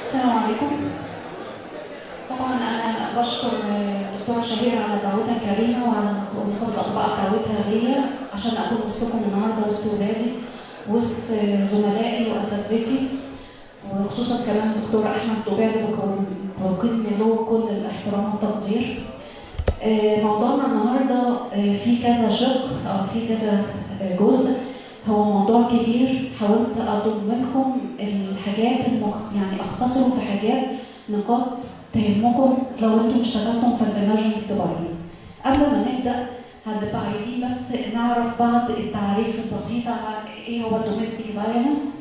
السلام عليكم طبعا انا بشكر الدكتوره شهيره على دعوتها الكريمه وعلى نقابه الاطباء دعوتها ليا عشان اكون وسطكم النهارده وسط ولادي وسط زملائي واساتذتي وخصوصا كمان الدكتور احمد دبابي بوكلني له كل الاحترام والتقدير موضوعنا النهارده في كذا شق او في كذا جزء هو موضوع كبير حاولت اضمنكم الحاجات المخ... يعني اختصره في حاجات نقاط تهمكم لو انتم اشتغلتم في الامرجنسي ديبارتمنت قبل ما نبدا هنبقى عايزين بس نعرف بعض التعريف البسيط على ايه هو الدوميستيك فايولنس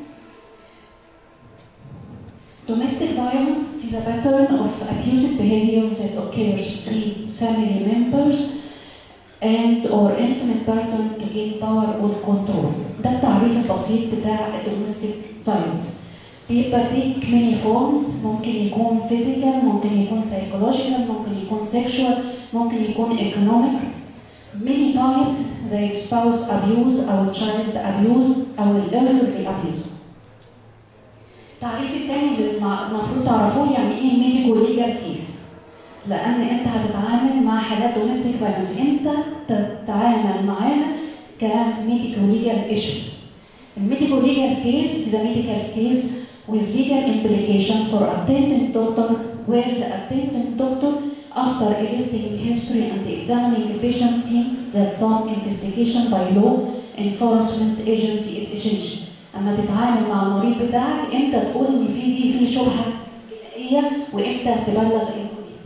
Domestic violence is a pattern of abusive behavior that occurs between family members and or intimate partner to gain power or control. ده التعريف البسيط بتاع الدوميستيك فايلنس. بيبقى take many forms ممكن يكون physical ممكن يكون psychological ممكن يكون sexual ممكن يكون economic many types زي spouse abuse أو child abuse أو elderly abuse. التعريف الثاني اللي المفروض تعرفوه يعني ايه ميديكو ليجال كيس لان انت هتتعامل مع حالات دوميستيك فايلنس انت تتعامل معاها كميديكو ليجال ايشو الميديكو ليجال كيس is a medical case with legal implication for attending doctor where the attending doctor after eliciting history and examining the patient thinks that some investigation by law enforcement agency is essential اما تتعامل مع المريض بتاعك امتى تقول ان في دي في شبهه جنائيه وامتى تبلغ البوليس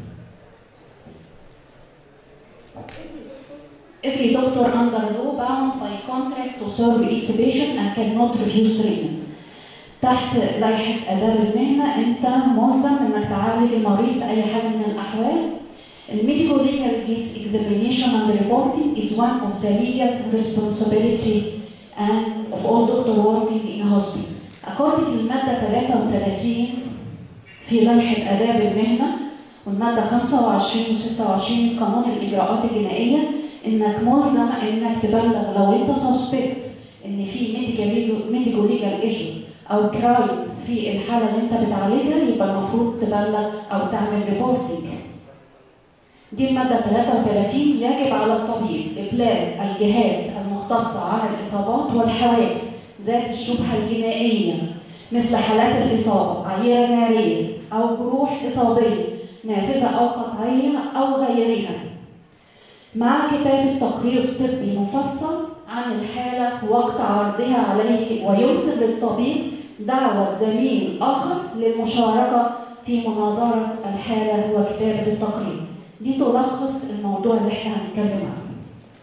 Every doctor under law bound by contract to serve its patient and cannot refuse treatment. تحت لائحة آداب المهنة أنت ملزم إنك تعالج المريض في أي حال من الأحوال. الميديكال ليجال كيس examination and reporting is one of the legal responsibility and of all doctor working in a hospital. According للمادة 33 في لائحة آداب المهنة والمادة 25 و 26 قانون الإجراءات الجنائية إنك ملزم إنك تبلغ لو أنت سسبكت إن في ميديكال ليجال ايشو أو كرايم في الحالة اللي أنت بتعالجها يبقى المفروض تبلغ أو تعمل ريبورتنج. دي المادة 33 يجب على الطبيب إبلاغ الجهات المختصة على الإصابات والحوادث ذات الشبهة الجنائية مثل حالات الإصابة عيرة نارية أو جروح إصابية نافذة أو قطعية أو غيرها مع كتابة تقرير طبي مفصل عن الحالة وقت عرضها عليه ويمكن للطبيب دعوة زميل آخر للمشاركة في مناظرة الحالة وكتابة التقرير دي تلخص الموضوع اللي احنا هنتكلم عنه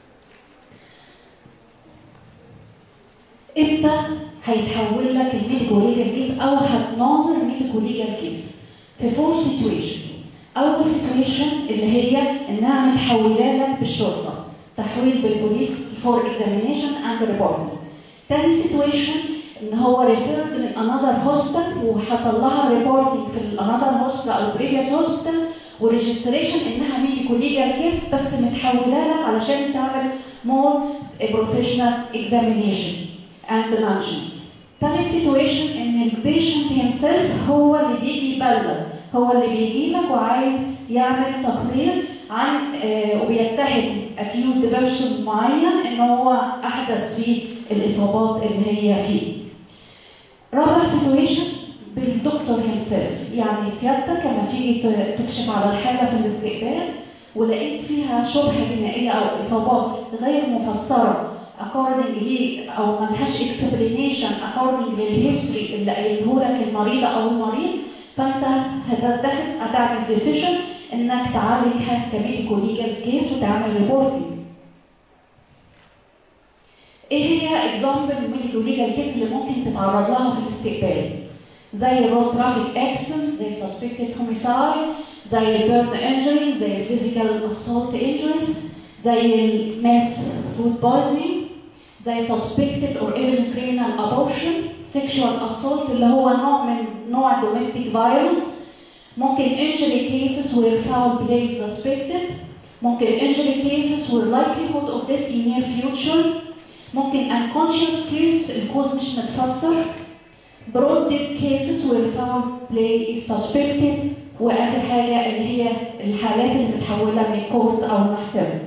امتى هيتحول لك الميديكو ليجال كيس او هتناظر الميديكو ليجال كيس في فور سيتويشن اول سيتويشن اللي هي انها متحوله لك بالشرطه تحويل بالبوليس فور اكزامينيشن اند ريبورتنج تاني سيتويشن ان هو ريفيرد من انذر هوسبيتال وحصل لها ريبورتنج في الانذر هوسبيتال او بريفيوس هوسبيتال وريجستريشن انها ميديكو ليجال كيس بس متحوله لك علشان تعمل مور بروفيشنال اكزامينيشن and management. تالت سيتويشن ان البيشنت himself هو اللي بيجي يبلغ هو اللي بيجي لك وعايز يعمل تقرير عن آه وبيتهم اكيوز بيرسون معين ان هو احدث فيه الاصابات اللي هي فيه. رابع سيتويشن بالدكتور himself يعني سيادتك لما تيجي تكشف على الحاله في الاستقبال ولقيت فيها شبهه جنائيه او اصابات غير مفسره according لي او ملهاش explanation according للهيستوري اللي قايله لك المريضه او المريض فانت هتتخذ هتعمل ديسيشن انك تعالجها كميديكو ليجال كيس وتعمل ريبورتنج. ايه هي اكزامبل ميديكو ليجال كيس اللي ممكن تتعرض لها في الاستقبال؟ زي الرود ترافيك اكسيدنت زي suspected homicide زي البيرن انجري زي الفيزيكال اسولت انجريز زي الماس فود بويزنينج زي suspected or even criminal abortion sexual assault اللي هو نوع من نوع domestic violence ممكن injury cases where foul play is suspected ممكن injury cases where likelihood of death in near future ممكن unconscious case الكوز مش متفسر broadened cases where foul play is suspected واخر حاجه اللي هي الحالات اللي متحوله من الكورت او المحكمه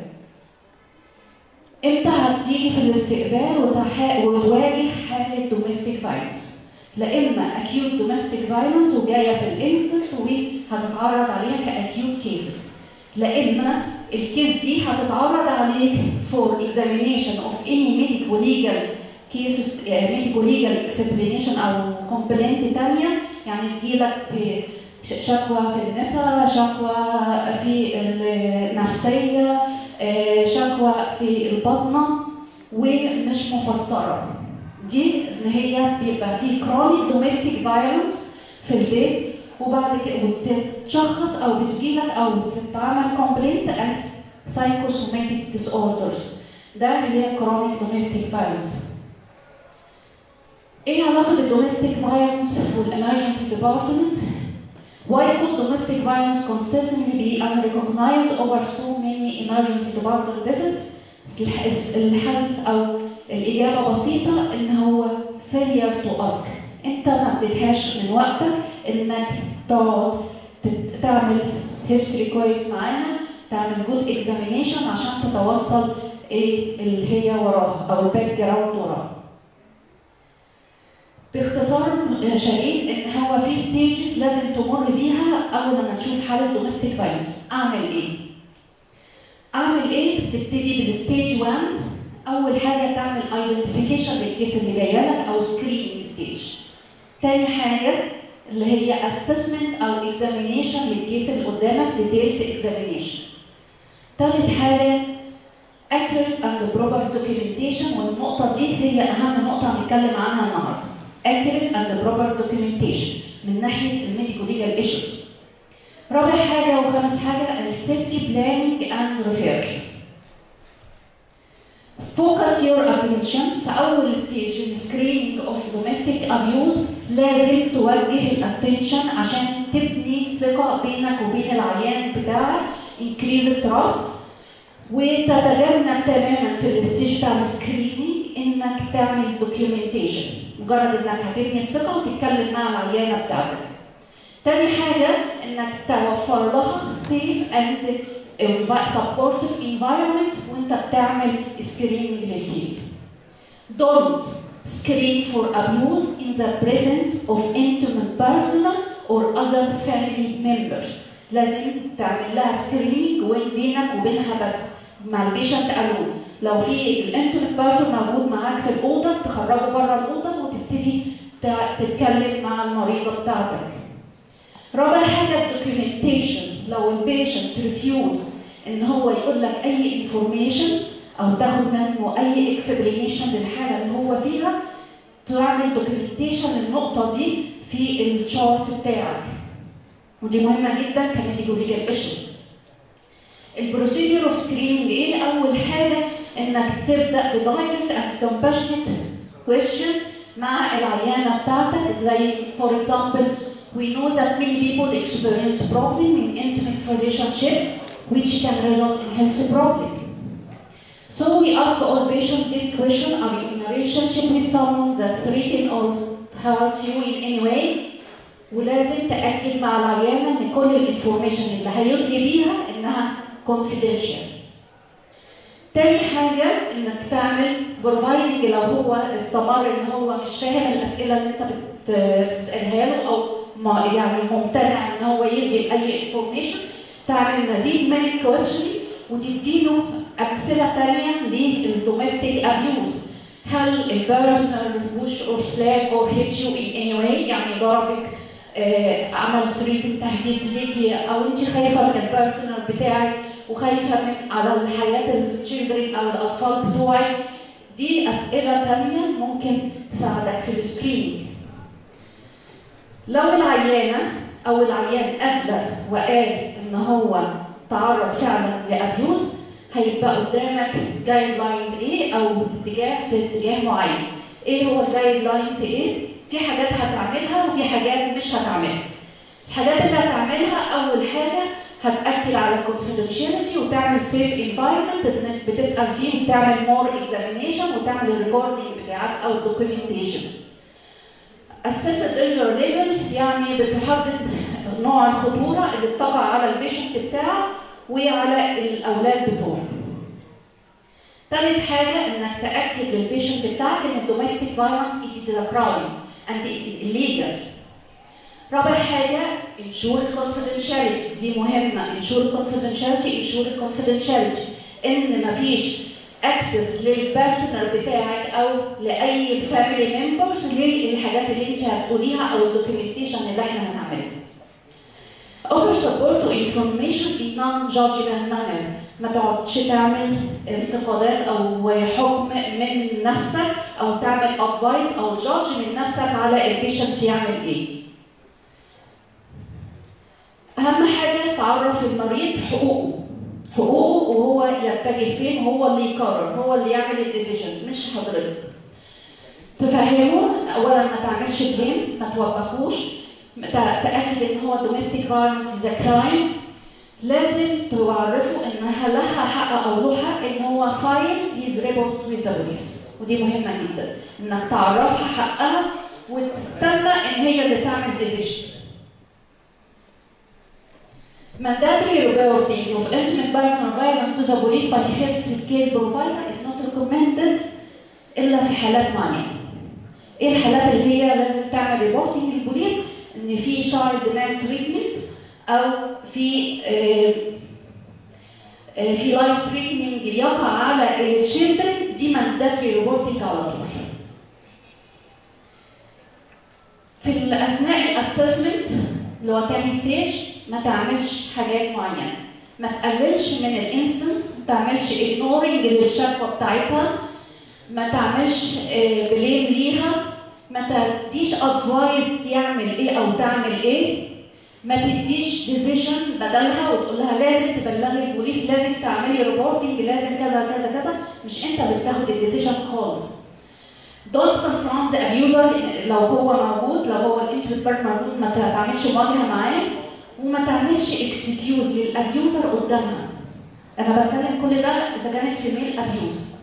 امتى هتيجي في الاستقبال وتح- وتواجه حاله دوميستيك فايلنس لا اما acute domestic violence وجايه في الانستنس وهتتعرض عليها كاكيوت كيسز لا اما الكيس دي هتتعرض عليك for examination of any medical legal cases uh, medical legal explanation او complaint تانية يعني تجيلك ش- شكوى في النساء شكوى في النفسية آه، شكوى في البطنة ومش مفسرة دي اللي هي بيبقى في chronic domestic violence في البيت وبعد كده وبتتشخص او بتجيلك او بتتعمل complaint as psychosomatic disorders ده اللي هي chronic domestic violence ايه علاقة الدوميستيك فايلنس والامرجنسي ديبارتمنت؟ Why could domestic violence consistently be unrecognized over so many emergency department visits? الح- الحل او الاجابه بسيطه ان هو failure to ask انت ما اديتهاش من وقتك انك تقعد تت- تعمل هيستوري كويس معاها تعمل جود اكزامينيشن عشان تتوصل ايه اللي هي وراها او الباك جراوند وراها باختصار شديد ان هو في ستيجز لازم تمر بيها اول لما تشوف حاله دوميستيك فايلنس اعمل ايه؟ اعمل ايه؟ تبتدي بالستيج 1 اول حاجه تعمل ايدنتيفيكيشن للكيس اللي جايه لك او سكريننج ستيج تاني حاجه اللي هي اسسمنت او اكزامينيشن للكيس اللي قدامك ديتيلد اكزامينيشن تالت حاجه accurate and proper documentation والنقطة دي هي أهم نقطة هنتكلم عنها النهاردة. accurate and proper documentation من ناحية الميديكو ليجال ايشوز. رابع حاجة وخامس حاجة السيفتي بلاننج اند ريفير. Focus your attention في أول ستيج السكريننج اوف domestic abuse لازم توجه الاتنشن عشان تبني ثقة بينك وبين العيان بتاعك increase trust وتتجنب تماما في الستيج بتاع السكريننج انك تعمل دوكيومنتيشن مجرد انك هتبني الثقه وتتكلم مع العيانه بتاعتك. تاني حاجه انك توفر لها سيف اند سبورتيف انفايرمنت وانت بتعمل سكريننج للكيس. Don't screen for abuse in the presence of intimate partner or other family members. لازم تعمل لها سكريننج وين بينك وبينها بس مع البيشنت الون لو في الانتيمت بارتنر موجود معاك في الاوضه تخرجه بره الاوضه وتبتدي تع- تتكلم مع المريضه بتاعتك رابع حاجه الدوكيومنتيشن لو البيشنت ريفيوز ان هو يقول لك اي انفورميشن او تاخد منه اي اكسبلينيشن للحاله اللي هو فيها تعمل دوكيومنتيشن النقطه دي في الشارت بتاعك ودي مهمه جدا كميديكال ليجال ايشو البروسيدور اوف سكريننج ايه اول حاجه انك تبدا بدايركت اند كومباشنت كويشن مع العيانه بتاعتك زي فور اكزامبل we know that many people experience problem in intimate relationship which can result in health problem so we ask all patients this question are you in a relationship with someone that threaten or hurt you in any way ولازم تاكد مع العيانه ان كل الانفورميشن اللي هيدلي بيها انها confidential. تاني حاجة انك تعمل بروفايدنج لو هو استمر ان هو مش فاهم الاسئلة اللي انت بت- بتسألها له او ما يعني ممتنع ان هو يدي اي انفورميشن تعمل مزيد من الكويشن وتديله امثلة تانية للدوميستيك ابيوز هل البارتنر وش اور سلاك اور هيت يو ان اني واي يعني ضربك آه، عمل صريخ تهديد ليكي او انت خايفه من البارتنر بتاعك وخايفه من على حياه التشيلدرن او الاطفال بتوعك دي اسئله تانية ممكن تساعدك في السكريننج لو العيانه او العيان ادلى وقال ان هو تعرض فعلا لابيوز هيبقى قدامك جايد لاينز ايه او اتجاه في اتجاه معين ايه هو الجايد لاينز ايه في حاجات هتعملها وفي حاجات مش هتعملها الحاجات اللي هتعملها اول حاجه هتاكد على الكونفيدنشاليتي وتعمل سيف انفايرمنت انك بتسال فيه وتعمل مور اكزامينيشن وتعمل الريكوردنج بتاعك او الدوكيومنتيشن اسس الدينجر ليفل يعني بتحدد نوع الخطوره اللي بتقع على البيشنت بتاعك وعلى الاولاد بتوعه تالت حاجة انك تأكد للبيشنت بتاعك ان الدوميستيك فايلنس it is a crime and it is illegal. رابع حاجة ensure confidentiality دي مهمة ensure confidentiality ensure confidentiality ان مفيش access للبارتنر بتاعك او لاي فاميلي ممبرز للحاجات اللي انت هتقوليها او الدوكيومنتيشن اللي احنا هنعملها. offer support to information in non-judgmental manner ما تقعدش تعمل انتقادات او حكم من نفسك او تعمل ادفايس او جادج من نفسك على البيشنت يعمل ايه. اهم حاجه تعرف المريض حقوقه حقوقه وهو يتجه فين هو اللي يقرر هو اللي يعمل الديسيجن مش حضرتك. تفهمه اولا ما تعملش بليم ما توبخوش تاكد ان هو domestic violence is a crime لازم تعرفوا انها لها حق او له حق ان هو فايل هيز ريبورت ويز بوليس ودي مهمه جدا انك تعرفها حقها وتستنى ان هي اللي تعمل ديسيشن Mandatory reporting of intimate partner violence to the police by health care provider is not recommended الا في حالات معينه. ايه الحالات اللي هي لازم تعمل ريبورتنج للبوليس؟ ان في شايلد مان تريتمنت او في آه آه في لايف ثريتنينج يقع على الشيلدرن دي مانداتري ريبورتنج على طول. في اثناء الاسسمنت اللي هو تاني ستيج ما تعملش حاجات معينه. ما تقللش من الانستنس، ما تعملش اجنورنج للشكوى بتاعتها، ما تعملش آه بليم ليها، ما تديش ادفايس يعمل ايه او تعمل ايه ما تديش ديسيشن بدلها وتقول لها لازم تبلغي البوليس لازم تعملي ريبورتنج لازم كذا كذا كذا مش انت اللي بتاخد الديسيشن خالص Don't confront the abuser لو هو موجود لو هو الانترنت بارت موجود ما تعملش مواجهه معاه وما تعملش اكسكيوز للابيوزر قدامها انا بتكلم كل ده اذا كانت في ميل ابيوز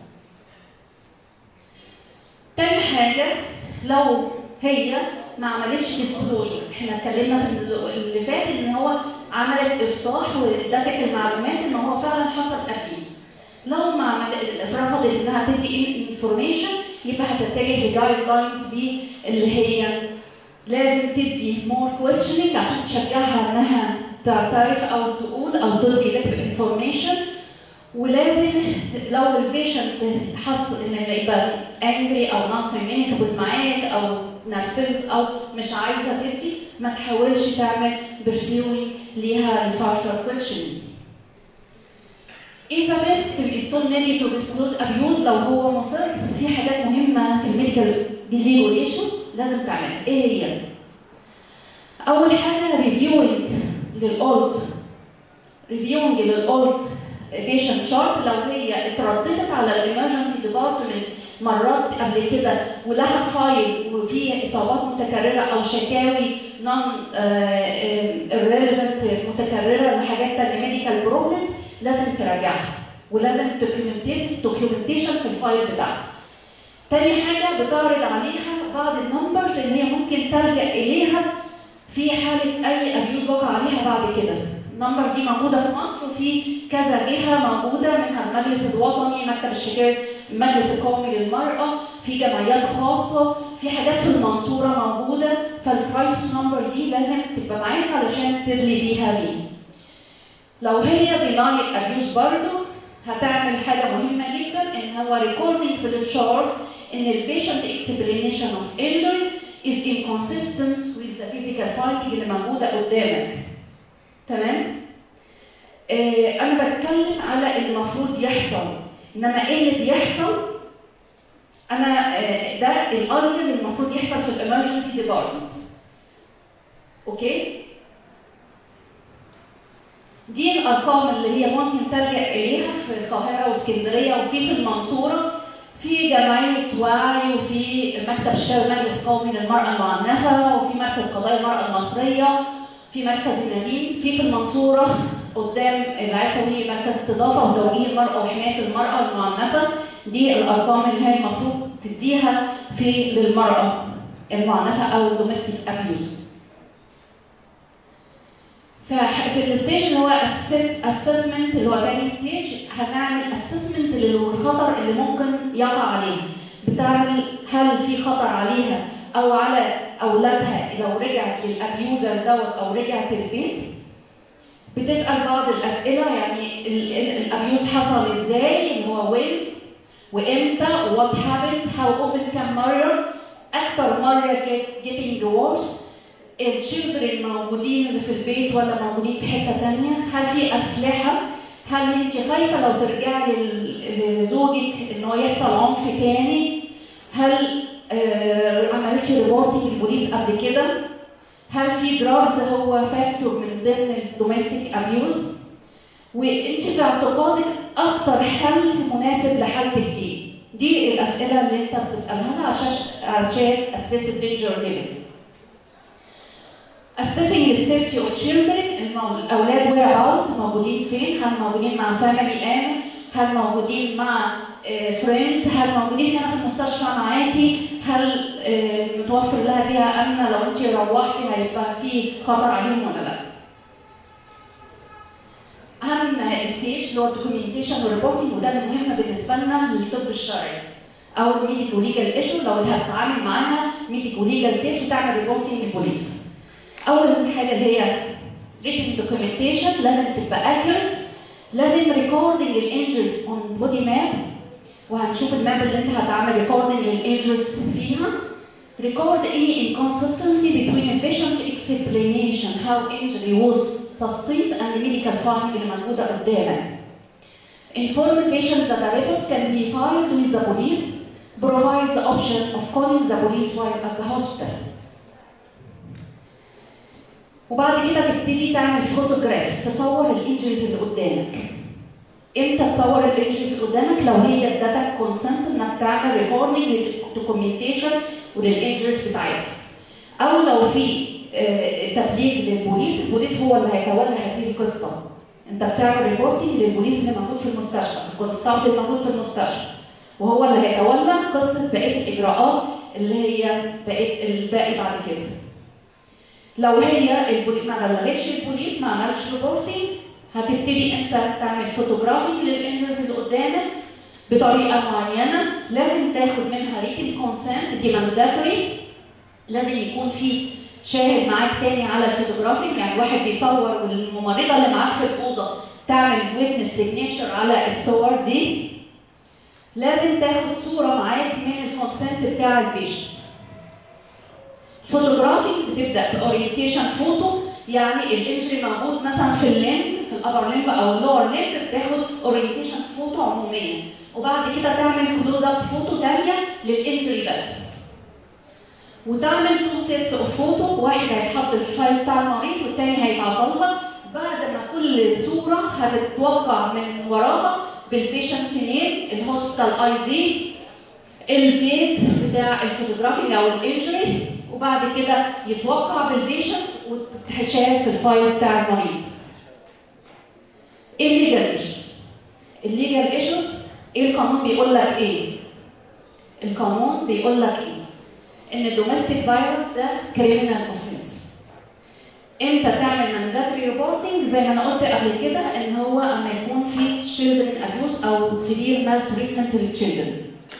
تاني حاجه لو هي ما عملتش ديسكلوجر احنا اتكلمنا في اللي فات ان هو عملت افصاح وادتك المعلومات ان هو فعلا حصل ابيوز لو ما عمل رفضت انها تدي انفورميشن يبقى هتتجه لجايد لاينز بي اللي هي لازم تدي مور كويشننج عشان تشجعها انها تعترف او تقول او تلغي لك انفورميشن ولازم لو البيشنت حس ان يبقى انجري او نون كوميونيكابل معاك او نرفزت او مش عايزه تدي ما تحاولش تعمل برسيوينج ليها الفارسر كويشننج إذا بس الإستون نادي تو ديسكلوز أبيوز لو هو مصر في حاجات مهمة في الميديكال ديلي وايشو لازم تعملها، إيه هي؟ أول حاجة ريفيوينج للأولد ريفيوينج للأولد بيشنت شارت لو هي اترددت على الامرجنسي ديبارتمنت مرات قبل كده ولها فايل وفي اصابات متكرره او شكاوي نون irrelevant متكرره لحاجات تانية ميديكال بروبلمز لازم تراجعها ولازم دوكيومنتيشن في الفايل بتاعها. تاني حاجه بتعرض عليها بعض النمبرز اللي هي ممكن تلجا اليها في حاله اي ابيوز وقع عليها بعد كده. النمبر دي موجوده في مصر وفي كذا جهه موجوده منها المجلس الوطني مكتب الشكاية المجلس القومي للمراه في جمعيات خاصه في حاجات في المنصوره موجوده فالكرايسيس نمبر دي لازم تبقى معاك علشان تدلي بيها بيه. لو هي دينايل ابيوز برضه هتعمل حاجه مهمه جدا ان هو ريكوردنج في الشارت ان البيشنت اكسبلينيشن اوف انجريز از inconsistent with the physical finding اللي موجوده قدامك. تمام؟ آه انا بتكلم على اللي المفروض يحصل انما ايه اللي بيحصل انا آه ده الايديال اللي المفروض يحصل في الامرجنسي ديبارتمنت اوكي دي الارقام اللي هي ممكن تلجا اليها في القاهره واسكندريه وفي في المنصوره في جمعيه وعي وفي مكتب شكاوي مجلس قومي للمراه المعنفه وفي مركز قضايا المراه المصريه في مركز النديم في في المنصوره قدام العسوي مركز استضافه وتوجيه المراه وحمايه المراه المعنفه دي الارقام اللي هي المفروض تديها في للمراه المعنفه او الدوميستيك ابيوز ففي الستيج اللي هو اسسمنت اللي هو تاني ستيج هنعمل اسسمنت للخطر اللي ممكن يقع عليها بتعمل هل في خطر عليها او على اولادها لو رجعت للابيوزر دوت او رجعت البيت بتسال بعض الاسئله يعني الابيوز حصل ازاي اللي هو وين وامتى وات هابند هاو اوفن كم مره اكتر مره getting worse الشيلدرن موجودين اللي في البيت ولا موجودين في حته ثانيه هل في اسلحه هل انت خايفه لو ترجعي لزوجك ان هو يحصل عنف تاني هل آه عملتي ريبورتنج للبوليس قبل كده هل في دراجز هو فاكتور من ضمن الدوميستيك ابيوز وانت في اعتقادك اكتر حل مناسب لحالتك ايه دي الاسئله اللي انت بتسالها عشان عشان اساس الدينجر ليفل assessing the safety of children الاولاد وير اوت موجودين فين هل موجودين مع فاميلي امن هل موجودين مع فريندز هل موجودين هنا في المستشفى معاكي هل متوفر لها بيها امنه لو انت روحتي هيبقى في خطر عليهم ولا لا اهم ستيج اللي هو الدوكيومنتيشن والريبورتنج وده المهم بالنسبه لنا للطب الشرعي او الميديكو ليجال ايشو لو هتتعامل معاها ميديكو ليجال كيس وتعمل ريبورتنج للبوليس اول حاجه اللي هي written documentation لازم تبقى accurate لازم recording الانجرز on body map وهنشوف الماب اللي انت هتعمل recording للانجرز فيها record any inconsistency between a patient explanation how injury was sustained and the medical finding اللي موجوده قدامك inform the patient that a report can be filed with the police provides the option of calling the police while at the hospital وبعد كده تبتدي تعمل فوتوجراف تصور الانجريز اللي قدامك امتى تصور الانجريز اللي قدامك لو هي ادتك كونسنت انك تعمل ريكوردنج للدوكيومنتيشن وللانجريز بتاعتك او لو في تبليغ للبوليس البوليس هو اللي هيتولى هذه القصه انت بتعمل ريبورتنج للبوليس اللي موجود في المستشفى الكونستابل موجود في المستشفى وهو اللي هيتولى قصه بقيه الاجراءات اللي هي بقيه الباقي بعد كده لو هي البوليس ما بلغتش البوليس ما عملتش ريبورتنج هتبتدي انت تعمل فوتوغرافينج للانجرز اللي قدامك بطريقه معينه لازم تاخد منها ريتن كونسنت دي مانداتوري لازم يكون في شاهد معاك تاني على الفوتوغرافينج يعني واحد بيصور والممرضه اللي معاك في الاوضه تعمل ويتنس سيجنتشر على الصور دي لازم تاخد صوره معاك من الكونسنت بتاع البيشنت فوتوغرافي بتبدا باورينتيشن فوتو يعني الانجري موجود مثلا في الليمب في الابر ليمب او اللور ليمب بتاخد اورينتيشن فوتو عموميه وبعد كده تعمل كلوز اب فوتو ثانيه للانجري بس وتعمل تو سيتس اوف فوتو واحد هيتحط في الفايل بتاع المريض والتاني هيتعطلها بعد ما كل صوره هتتوقع من وراها بالبيشنت نيم الهوسبيتال اي دي الديت بتاع الفوتوغرافينج او الانجري وبعد كده يتوقع بالبيشنت وتتشال في الفايل بتاع المريض. ايه الليجال ايشوز؟ الليجال ايشوز ايه القانون بيقول لك ايه؟ القانون بيقول لك ايه؟ ان الدوميستيك فايولنس ده كريمنال اوفنس. امتى تعمل مانداتري ريبورتنج زي ما انا قلت قبل كده ان هو اما يكون في children abuse او سيفير مال تريتمنت للتشيلدرن.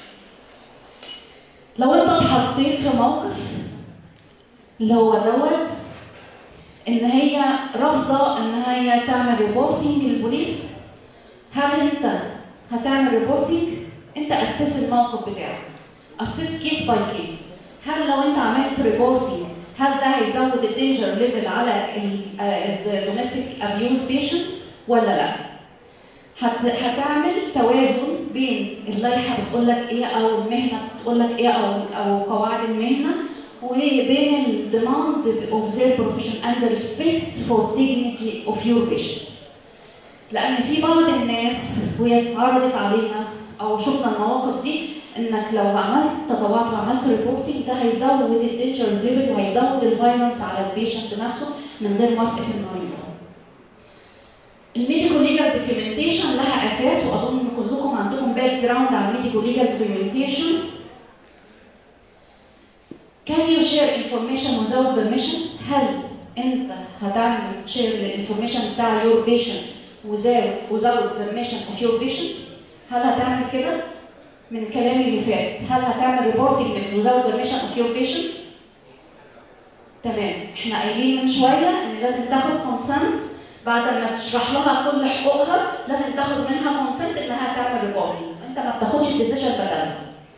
لو انت اتحطيت في موقف اللي هو دوت ان هي رافضه ان هي تعمل ريبورتنج للبوليس هل انت هتعمل ريبورتنج انت اسس الموقف بتاعك اسس كيس باي كيس هل لو انت عملت ريبورتنج هل ده هيزود الدينجر ليفل على الدوميستيك ابيوز بيشنتس ولا لا هت... هتعمل توازن بين اللائحه بتقول لك ايه او المهنه بتقول لك ايه او او قواعد المهنه وهي بين الديماند اوف their profession and the respect for dignity of your patient. لان في بعض الناس وهي اتعرضت علينا او شفنا المواقف دي انك لو عملت تطوعت وعملت ريبورتنج ده هيزود الدينجر ليفل وهيزود الفايلنس على البيشنت نفسه من غير موافقه المريض. الميديكو ليجال دوكيومنتيشن لها اساس واظن ان كلكم عندكم باك جراوند على الميديكو ليجال دوكيومنتيشن Can you share information without permission هل انت هتعمل share الانفورميشن بتاع your patient without without permission of your patient هل هتعمل كده من الكلام اللي فات هل هتعمل reporting من without permission of your patients تمام احنا قايلين من شويه ان لازم تاخد consent بعد ما تشرح لها كل حقوقها لازم تاخد منها consent انها تعمل ريبورتنج انت ما بتاخدش ديسيجن بدلها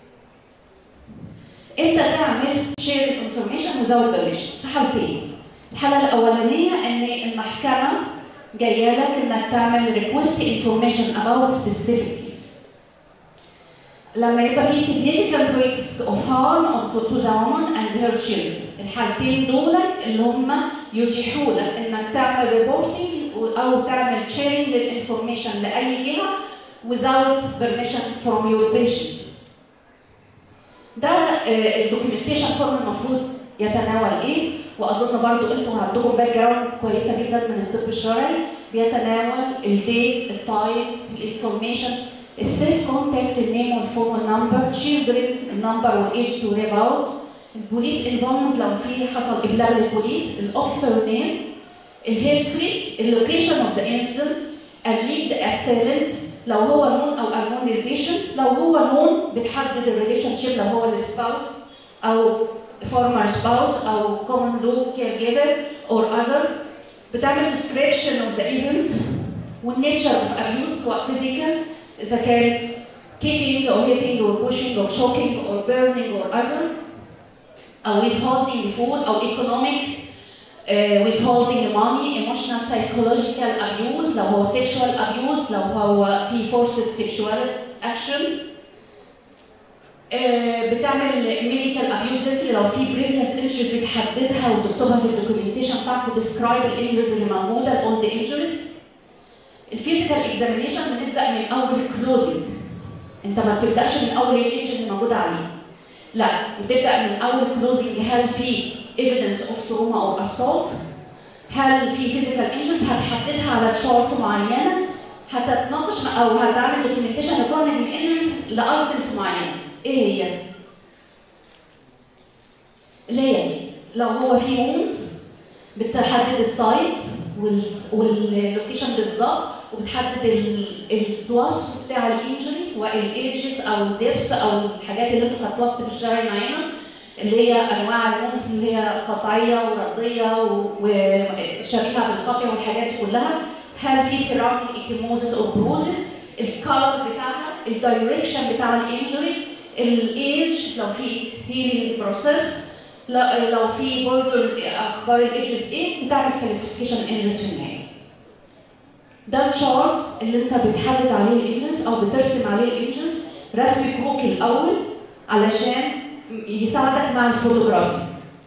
انت تعمل شير انفورميشن without permission في حالتين الحاله الاولانيه ان المحكمه جايه لك انك تعمل request information about specific case لما يبقى في significant risks of harm to the woman and her children الحالتين دول اللي هم يتيحوا لك انك تعمل ريبورتنج او تعمل sharing للانفورميشن لاي جهه without permission from your patient ده الدوكيومنتيشن فورم المفروض يتناول ايه واظن برضو انتوا عندكم باك جراوند كويسه جدا من الطب الشرعي بيتناول الديت التايم الانفورميشن السيلف كونتاكت النيم والفون والنمبر تشيلدرن النمبر والايج تو ريب اوت البوليس انفولمنت لو في حصل ابلاغ للبوليس الاوفيسر نيم الهيستوري اللوكيشن اوف ذا انسيدنت الليد اسيلنت لو هو نون او انون للبيشنت لو هو نون بتحدد الريليشن شيب لو هو السباوس او former spouse او common law caregiver or other بتعمل description of the event والnature of abuse سواء physical إذا كان kicking or hitting or pushing or shocking or burning or other أو withholding food أو economic uh, withholding money emotional psychological abuse لو هو sexual abuse لو هو في forced sexual action uh, بتعمل medical abuse history لو في previous injury بتحددها وتكتبها في الدوكيومنتيشن بتاعك وتسكرايب الانجريز اللي موجوده الاولد انجريز الفيزيكال اكزامينيشن بنبدا من اول كلوزنج انت ما بتبداش من اول الانجن اللي موجود عليه لا بتبدا من اول كلوزنج هل في ايفيدنس اوف تروما او اسولت هل في فيزيكال انجرز هتحددها على تشارت معينه هتتناقش او هتعمل دوكيومنتيشن لكل الانجرز لايتمز معينه ايه هي؟ اللي هي دي لو هو في وونز بتحدد السايت واللوكيشن بالظبط وبتحدد الوصف بتاع الانجري سواء الايدجز او الدبس او الحاجات اللي انتوا خدتوها في الشرعي معانا اللي هي انواع المونس اللي هي قطعيه ورديه وشبيهه بالقطع والحاجات دي كلها هل في سيراميك ايكيموزس او بروزس الكالر بتاعها الدايركشن بتاع الانجري الايدج لو في هيلينج بروسيس لو في برضه اخبار الايدجز ايه بتعمل كلاسيفيكيشن انجرز في النهايه ده الشارت اللي انت بتحدد عليه الانجنز او بترسم عليه الانجنز رسم كروكي الاول علشان يساعدك مع الفوتوغرافي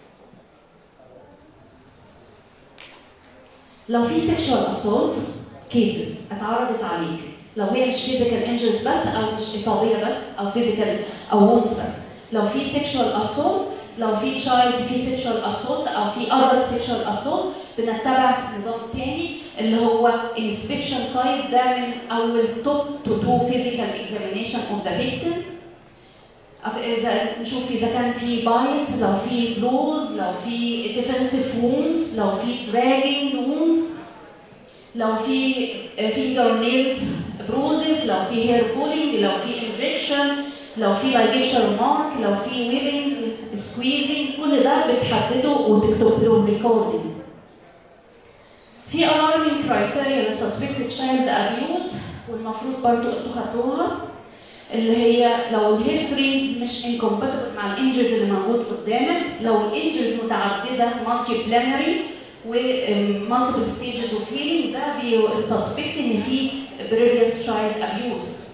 لو في سيكشوال اسولت كيسز اتعرضت عليك لو هي مش فيزيكال انجرز بس او مش اصابيه بس او فيزيكال او وونز بس لو في سيكشوال اسولت لو في تشايلد في سيكشوال اسولت او في اذر سيكشوال اسولت بنتبع نظام تاني اللي هو inspection site ده من اول توب تو تو physical examination of the victim اذا نشوف اذا كان في بايتس لو في بلوز لو في defensive wounds لو في dragging wounds لو في finger nail bruises لو في hair pulling لو في injection لو في ligature mark لو في whipping squeezing كل ده بتحدده وتكتب له recording في alarming criteria للsuspected child abuse والمفروض برضو انتوا خدتوها اللي هي لو الهيستوري مش incompatible مع الانجرز اللي موجود قدامك لو الانجرز متعدده مالتي بلانري ومالتيبل ستيجز اوف هيلينج ده بيسسبكت ان في previous child abuse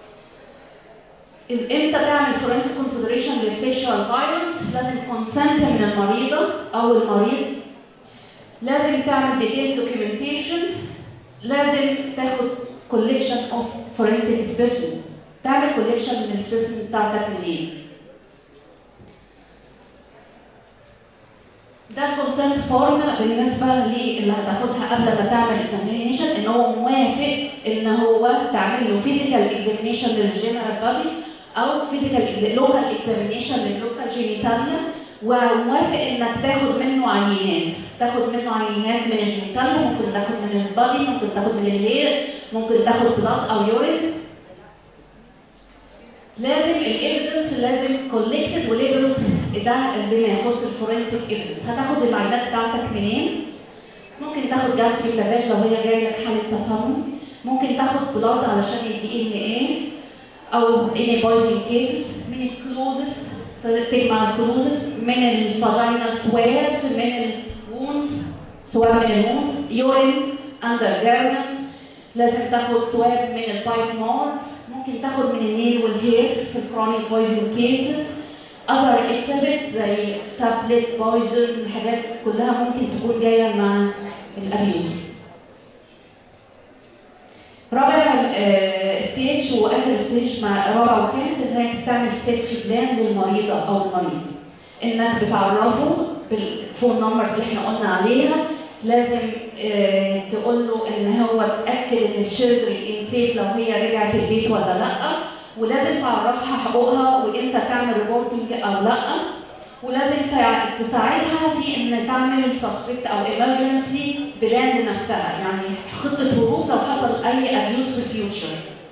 إذ امتى تعمل forensic consideration للسيكشوال violence لازم consent من المريضة أو المريض لازم تعمل detailed documentation لازم تاخد collection of forensic specimens تعمل collection من السبيسمن بتاعتك منين ده الكونسنت فورم بالنسبه للي هتاخدها قبل ما تعمل اكزامينيشن ان هو موافق ان هو تعمل له فيزيكال اكزامينيشن للجنرال بادي او فيزيكال لوكال اكزامينيشن لللوكال جينيتاليا وموافق انك تاخد منه عينات تاخد منه عينات من الجينيتال ممكن تاخد من البادي ممكن تاخد من الهير ممكن تاخد بلاد او يورين لازم الايفيدنس لازم كولكتد وليبلد ده بما يخص الفورنسيك ايفيدنس هتاخد العينات بتاعتك منين؟ ممكن تاخد جاستريك لافاج لو هي جايه لك حاله تسمم ممكن تاخد بلاد علشان الدي ان ايه او اني بويزنج كيسز من الكلوزس تجمع الكلوزس من الفاجينال سوابس من الوونز سواب من الوونز يورين اندر جارمنت لازم تاخد سواب من البايب نودز ممكن تاخد من النيل والهير في الكرونيك بويزن كيسز اذر اكسبت زي تابلت بويزن الحاجات كلها ممكن تكون جايه مع الابيوز رابع ستيج واخر ستيج مع رابع وخامس انك بتعمل سيفتي بلان للمريضه او المريض انك بتعرفه بالفون نمبرز اللي احنا قلنا عليها لازم اه تقول له ان هو تاكد ان الشيلدرن ان سيف لو هي رجعت البيت ولا لا ولازم تعرفها حقوقها وامتى تعمل ريبورتنج او لا ولازم تساعدها في ان تعمل سسبكت او ايمرجنسي بلان لنفسها يعني خطه هروب لو حصل اي ابيوز في الفيوتشر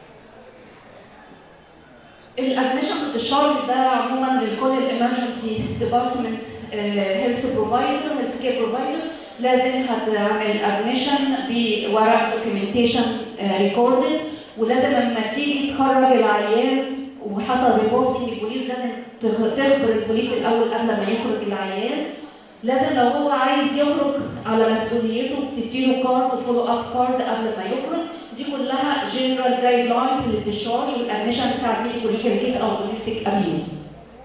الادميشن الشارج ده عموما لكل الامرجنسي ديبارتمنت هيلث بروفايدر هيلث كير بروفايدر لازم هتعمل ادميشن بورق دوكيومنتيشن ريكوردد ولازم لما تيجي تخرج العيان وحصل ريبورتنج للبوليس لازم تخبر البوليس الاول قبل ما يخرج العيان لازم لو هو عايز يخرج على مسؤوليته بتديله كارد وفولو اب كارد قبل ما يخرج دي كلها جنرال جايد لاينز للديشارج والادميشن بتاع الميديكو ليجال كيس او دوميستيك ابيوز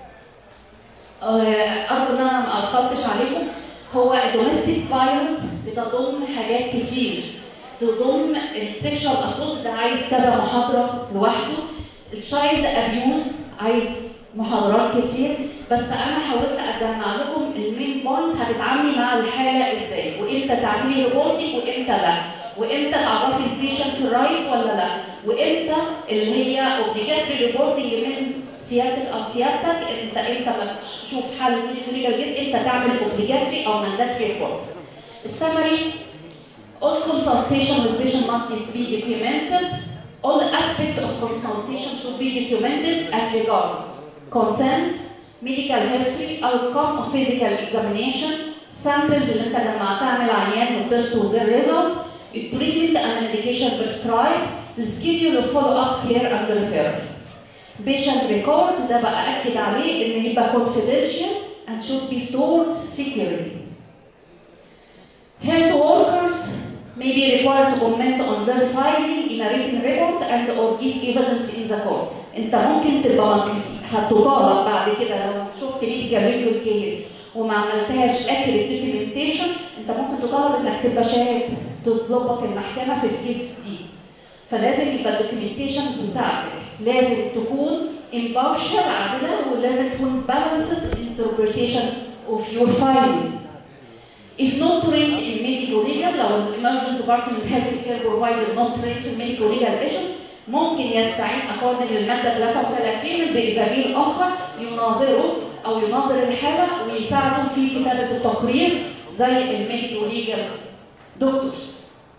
ارجو ان انا ما اثقلتش عليكم هو الدوميستيك فايلنس بتضم حاجات كتير تضم السكشوال اسولت ده عايز كذا محاضره لوحده الشايلد ابيوز عايز محاضرات كتير بس انا حاولت اجمع لكم المين بوينتس هتتعاملي مع الحاله ازاي وامتى تعملي ريبورتنج وامتى لا وامتى تعرفي البيشنت رايتس ولا لا وامتى اللي هي اوبليجاتري ريبورتنج من سيادتك او سيادتك انت امتى ما تشوف حاله ميديكال ليجال جيس امتى تعمل اوبليجاتري او مانداتري ريبورت السمري all consultation with patient must be documented all aspects of consultation should be documented as regard consent medical history outcome of physical examination samples اللي انت جمعتها من العيان والتست وزي results التريتمنت and medication prescribed السكيدول of follow up care and referral patient record ده بقى اكد عليه ان يبقى confidential and should be stored securely health workers may be required to comment on their finding in a written report and or give evidence in the court. انت ممكن تبقى هتطالب بعد كده لو شفت ميديكال ليجل كيس وما عملتهاش اكيوريت دوكيومنتيشن انت ممكن تطالب انك تبقى شاهد تطلبك المحكمه في الكيس دي. فلازم يبقى الدوكيومنتيشن بتاعتك لازم تكون impartial عادله ولازم تكون balanced interpretation of your finding. If not trained in medical legal لو emergency department health care provider not trained في medical legal issues ممكن يستعين according للمادة 33 بزميل آخر يناظره أو يناظر الحالة ويساعده في كتابة التقرير زي الميديكال ليجال دكتورز.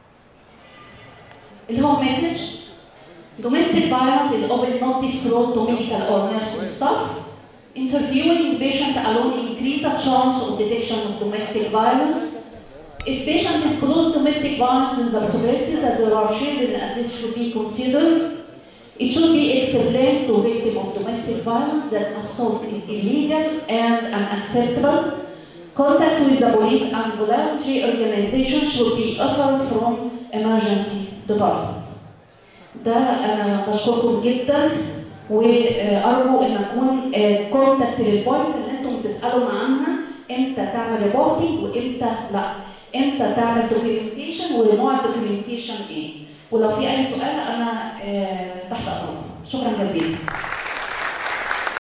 اللي هو مسج Domestic violence is often not disclosed to medical or nursing staff. Interviewing the patient alone increase the chance of detection of domestic violence. If patient disclose domestic violence, the possibilities that there are children at least should be considered. It should be explained to victim of domestic violence that assault is illegal and unacceptable. Contact with the police and voluntary organizations should be offered from emergency department. ده انا بشكركم جدا وارجو ان اكون كونتاكت للبوينت اللي انتم بتسالوا عنها امتى تعمل ريبورتنج وامتى لا امتى تعمل دوكيومنتيشن ونوع الدوكيومنتيشن ايه ولو في اي سؤال انا تحت امركم شكرا جزيلا